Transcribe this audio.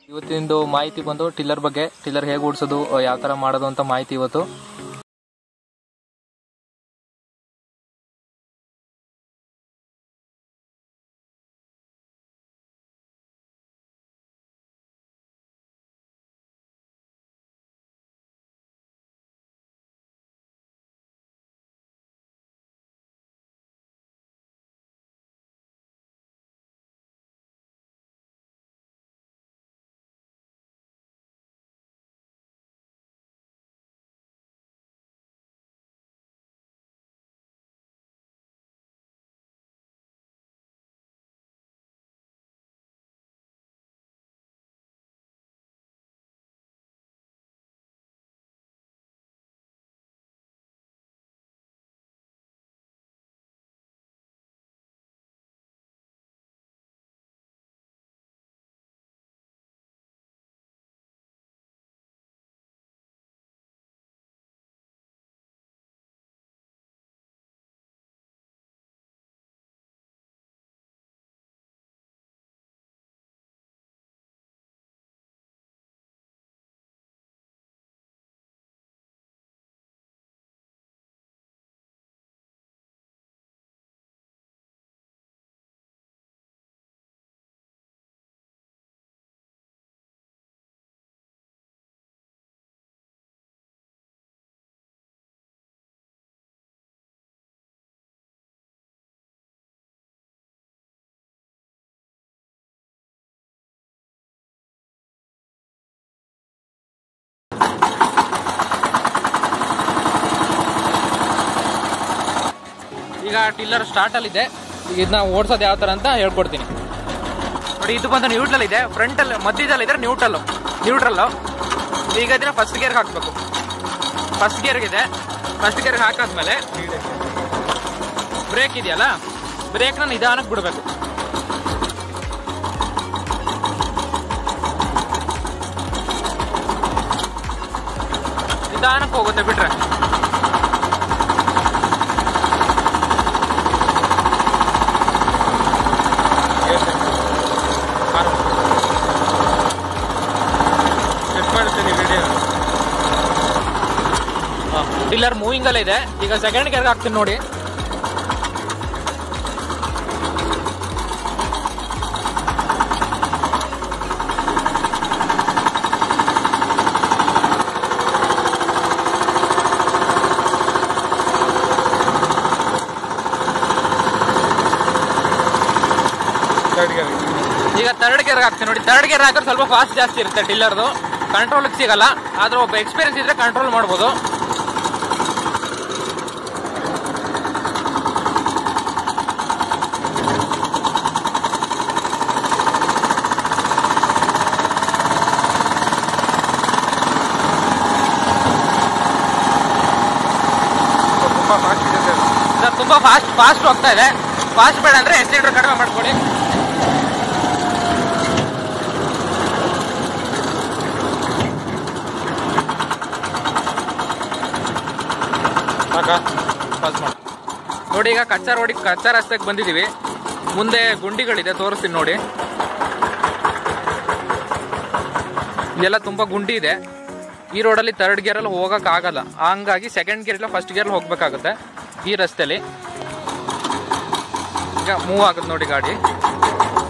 ಇವತ್ತಿಂದು ಮಾಹಿತಿ ಬಂದು ಟಿಲ್ಲರ್ ಬಗ್ಗೆ ಟಿಲ್ಲರ್ ಹೇಗೆ ಓಡಿಸೋದು ಯಾವ ತರ ಮಾಡೋದು ಅಂತ ಮಾಹಿತಿ ಇವತ್ತು ಈಗ ಟಿಲ್ಲರ್ ಸ್ಟಾರ್ಟ್ ಅಲ್ಲಿ ಇದೆ ಈಗ ಇದನ್ನ ಓಡಿಸೋದು ಯಾವ ತರ ಅಂತ ಹೇಳ್ಕೊಡ್ತೀನಿ ನೋಡಿ ಇದು ಬಂದು ನ್ಯೂಟ್ರಲ್ ಇದೆ ಫ್ರಂಟ್ ಅಲ್ಲಿ ಮಧ್ಯದಲ್ಲಿ ಇದ್ರೆ ನ್ಯೂಟ್ರಲ್ ನ್ಯೂಟ್ರಲ್ ಈಗ ಇದನ್ನ ಫಸ್ಟ್ ಗೇರ್ ಹಾಕ್ಬೇಕು ಫಸ್ಟ್ ಗೇರ್ ಇದೆ ಫಸ್ಟ್ ಗೇರ್ ಹಾಕಾದ್ಮೇಲೆ ಬ್ರೇಕ್ ಇದೆಯಲ್ಲ ಬ್ರೇಕ್ನ ನಿಧಾನಕ್ಕೆ ಬಿಡಬೇಕು ನಿಧಾನಕ್ಕೆ ಹೋಗುತ್ತೆ ಬಿಟ್ರೆ ಚೆಕ್ ಮಾಡ್ತೀನಿ ವಿಡಿಯೋ ಟಿಲ್ಲರ್ ಮೂವಿಂಗ್ ಅಲ್ಲೇ ಇದೆ ಈಗ ಸೆಕೆಂಡ್ ಗೇರ್ ಹಾಕ್ತೀನಿ ನೋಡಿ ಥರ್ಡ್ ಗೇರ್ ಈಗ ಥರ್ಡ್ ಗೇರ್ ಹಾಕ್ತೀನಿ ನೋಡಿ ಥರ್ಡ್ ಗೇರ್ ಹಾಕಿದ್ರೆ ಸ್ವಲ್ಪ ಫಾಸ್ಟ್ ಜಾಸ್ತಿ ಇರುತ್ತೆ ಟಿಲ್ಲರ್ದು ಕಂಟ್ರೋಲ್ ಸಿಗಲ್ಲ ಆದ್ರೆ ಒಬ್ಬ ಎಕ್ಸ್ಪೀರಿಯನ್ಸ್ ಇದ್ರೆ ಕಂಟ್ರೋಲ್ ಮಾಡ್ಬೋದು ತುಂಬ ಫಾಸ್ಟ್ ಇದೆ ಸರ್ ಸರ್ ತುಂಬಾ ಫಾಸ್ಟ್ ಫಾಸ್ಟ್ ಹೋಗ್ತಾ ಇದೆ ಫಾಸ್ಟ್ ಬೇಡ ಅಂದ್ರೆ ಎಕ್ಸಿಲೇಟರ್ ಕಡಿಮೆ ಮಾಡ್ಕೊಳ್ಳಿ ಸಾಕಾ ಪಾಸ್ ಮಾಡಿ ನೋಡಿ ಈಗ ಕಚ್ಚಾ ರೋಡಿ ಕಚ್ಚಾ ರಸ್ತೆಗೆ ಬಂದಿದೀವಿ ಮುಂದೆ ಗುಂಡಿಗಳಿದೆ ತೋರಿಸ್ತೀನಿ ನೋಡಿ ಇದೆಲ್ಲ ತುಂಬಾ ಗುಂಡಿ ಇದೆ ಈ ರೋಡಲ್ಲಿ ಥರ್ಡ್ ಗೇರ್ ಅಲ್ಲಿ ಹೋಗಕ್ ಆಗಲ್ಲ ಹಂಗಾಗಿ ಸೆಕೆಂಡ್ ಗೇರ್ ಇಲ್ಲ ಫಸ್ಟ್ ಗೇರ್ ಹೋಗ್ಬೇಕಾಗುತ್ತೆ ಈ ರಸ್ತೆಲಿ ಈಗ ಮೂವ್ ಆಗುತ್ತೆ ನೋಡಿ ಗಾಡಿ